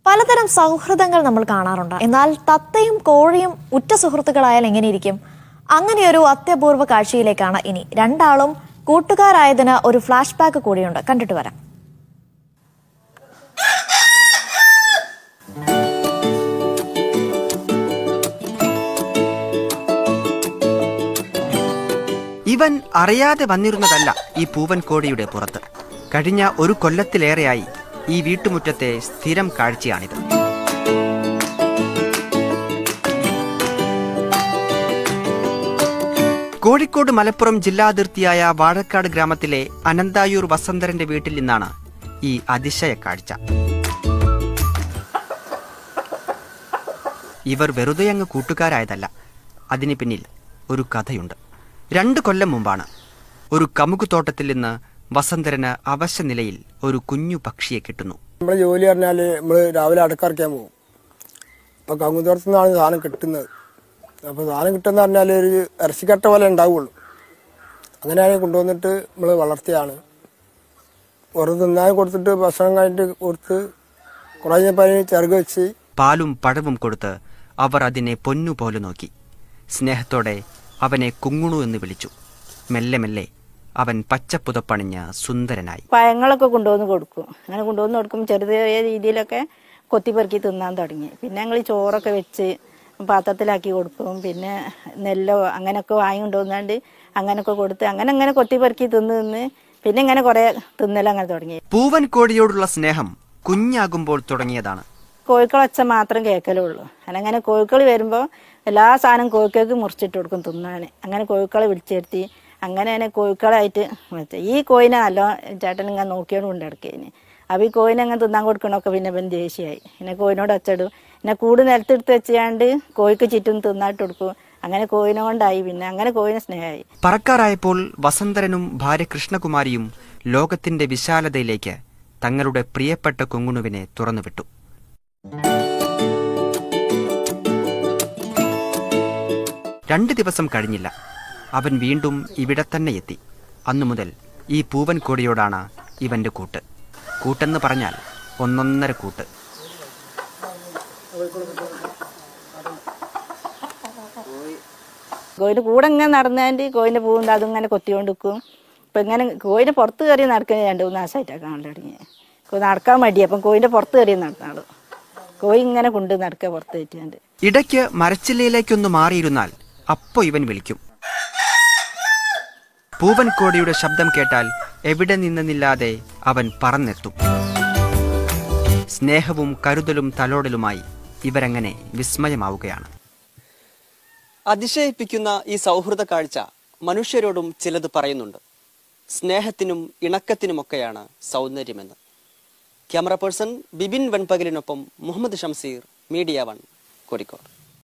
പലതരം സൗഹൃദങ്ങൾ നമ്മൾ കാണാറുണ്ട് എന്നാൽ തത്തയും കോഴിയും ഉറ്റ സുഹൃത്തുക്കളായാൽ എങ്ങനെയിരിക്കും അങ്ങനെയൊരു അത്യപൂർവ കാഴ്ചയിലേക്കാണ് ഇനി രണ്ടാളും കൂട്ടുകാരായതിന് ഒരു ഫ്ലാഷ് ബാക്ക് കൂടിയുണ്ട് കണ്ടിട്ട് വരാം ഇവൻ അറിയാതെ വന്നിരുന്നതല്ല ഈ പൂവൻ കോടിയുടെ പുറത്ത് കഴിഞ്ഞ ഒരു കൊല്ലത്തിലേറെയായി ഈ വീട്ടുമുറ്റത്തെ സ്ഥിരം കാഴ്ചയാണിത് കോഴിക്കോട് മലപ്പുറം ജില്ലാതിർത്തിയായ വാഴക്കാട് ഗ്രാമത്തിലെ അനന്തായൂർ വസന്തരന്റെ വീട്ടിൽ നിന്നാണ് ഈ അതിശയ കാഴ്ച ഇവർ വെറുതെ അങ്ങ് കൂട്ടുകാരായതല്ല അതിന് പിന്നിൽ ഒരു കഥയുണ്ട് രണ്ട് കൊല്ലം മുമ്പാണ് ഒരു കമുകുതോട്ടത്തിൽ നിന്ന് വസന്തരന് അവശ നിലയിൽ ഒരു കുഞ്ഞു പക്ഷിയെ കിട്ടുന്നു നമ്മളെ ജോലി പറഞ്ഞാൽ നമ്മൾ രാവിലെ അടക്കറക്കാൻ പോകും അപ്പോൾ കങ്ങുതോട്ടത്തു നിന്നാണ് സാധനം കിട്ടുന്നത് അപ്പോൾ സാധനം കിട്ടുന്ന പറഞ്ഞാൽ ഒരു ഇറച്ചിക്കട്ട പോലെ ഉണ്ടാവുള്ളൂ അങ്ങനെയാണ് കൊണ്ടുവന്നിട്ട് നമ്മൾ വളർത്തിയാണ് വെറുതെ തിന്നാൻ കൊടുത്തിട്ട് ഭക്ഷണം കഴിഞ്ഞിട്ട് കൊടുത്ത് കുറേ കഴിഞ്ഞപ്പോൾ അതിന് ചെറുക് വെച്ച് പാലും പഴവും കൊടുത്ത് അവർ അതിനെ പൊന്നുപോലെ നോക്കി സ്നേഹത്തോടെ അവനെ കുങ്ങുണു എന്ന് വിളിച്ചു മെല്ലെ മെല്ലെ അവൻ പച്ചപ്പുതപ്പണിഞ്ഞ സുന്ദരനായി പഴങ്ങളൊക്കെ കൊണ്ടുവന്ന് കൊടുക്കും അങ്ങനെ കൊണ്ടുവന്ന് കൊടുക്കും ചെറിയ രീതിയിലൊക്കെ കൊത്തിപ്പെറുക്കി തിന്നാൻ തുടങ്ങി പിന്നെ ഞങ്ങൾ ചോറൊക്കെ വെച്ച് പാത്രത്തിലാക്കി കൊടുക്കും പിന്നെ നെല്ലോ അങ്ങനെയൊക്കെ വാങ്ങി കൊണ്ടുവന്നാണ്ട് അങ്ങനെയൊക്കെ കൊടുത്ത് അങ്ങനെ അങ്ങനെ കൊത്തിപ്പെറുക്കി തിന്ന് തിന്ന് പിന്നെ ഇങ്ങനെ കുറേ തിന്നലങ്ങനെ തുടങ്ങി പൂവൻ കോഴിയോടുള്ള സ്നേഹം കുഞ്ഞാകുമ്പോൾ തുടങ്ങിയതാണ് കോഴിക്കളൊച്ച മാത്രം കേൾക്കലുള്ളൂ അങ്ങനെ കോഴിക്കൾ വരുമ്പോൾ എല്ലാ സാധനം കോഴിക്കൾക്ക് മുറിച്ചിട്ട് കൊടുക്കും തിന്നാൻ അങ്ങനെ കോഴിക്കളെ വിളിച്ചിരുത്തി അങ്ങനെ തന്നെ കോഴിക്കളായിട്ട് വെച്ച ഈ കോയിനെ നല്ല ചേട്ടൻ ഇങ്ങനെ നോക്കിയോണ്ട് കൊണ്ട് കിടക്കേന് അപ്പോൾ ഈ കോയിനെ അങ്ങനെ തിന്നാൻ കൊടുക്കണമൊക്കെ പിന്നെ ഇവൻ ദേഷ്യമായി പിന്നെ കോയിനോട് അച്ചടും പിന്നെ കൂട് നിലത്തെടുത്ത് വെച്ചാണ്ട് കോഴിക്ക് ചുറ്റും തിന്നായിട്ട് കൊടുക്കും അങ്ങനെ കോയിനെ കൊണ്ടായി പിന്നെ അങ്ങനെ കോയിനെ സ്നേഹമായി പറക്കാറായപ്പോൾ വസന്തരനും ഭാര്യ കൃഷ്ണകുമാരിയും ലോകത്തിന്റെ വിശാലതയിലേക്ക് തങ്ങളുടെ പ്രിയപ്പെട്ട കുങ്ങുണുവിനെ തുറന്നുവിട്ടു രണ്ട് ദിവസം കഴിഞ്ഞില്ല അവൻ വീണ്ടും ഇവിടെ തന്നെ എത്തി അന്നു മുതൽ ഈ പൂവൻ കോടിയോടാണ് ഇവന്റെ കൂട്ട് കൂട്ടെന്ന് പറഞ്ഞാൽ ഒന്നൊന്നര കൂട്ട് കോയിൻ്റെ കൂടെ ഇങ്ങനെ നടന്നതിൻ്റെ കോയിൻ്റെ പൂവും അതും ഇങ്ങനെ കൊത്തിക്കൊണ്ട് നിൽക്കും ഇപ്പം ഇങ്ങനെ കോയിൻ്റെ പുറത്ത് കയറി നടക്കുന്നത് രണ്ട് മൂന്ന് മാസമായിട്ടാണ് കാണാൻ തുടങ്ങി കോ- നടക്കാൻ മടി അപ്പം കോയിൻ്റെ പുറത്ത് കയറി നടന്നാളു കോയി ഇങ്ങനെ കൊണ്ട് നടക്കുക പുറത്ത് കയറ്റിയാണ്ട് ഇടയ്ക്ക് മരച്ചില്ലയിലേക്കൊന്ന് മാറിയിരുന്നാൽ അപ്പോ ഇവൻ വിളിക്കും പൂവൻ കോടിയുടെ ശബ്ദം കേട്ടാൽ എവിടെ നിന്നെന്നില്ലാതെ അവൻ പറന്നെത്തും സ്നേഹവും കരുതലും തലോടലുമായി ഇവരങ്ങനെ വിസ്മയമാവുകയാണ് അതിശയിപ്പിക്കുന്ന ഈ സൗഹൃദ കാഴ്ച മനുഷ്യരോടും ചിലത് പറയുന്നുണ്ട് സ്നേഹത്തിനും ഇണക്കത്തിനുമൊക്കെയാണ് സൗന്ദര്യമെന്ന് ക്യാമറ പേഴ്സൺ ബിബിൻ വെൺപകലിനൊപ്പം മുഹമ്മദ് ഷംസീർ മീഡിയ വൺ കോഴിക്കോട്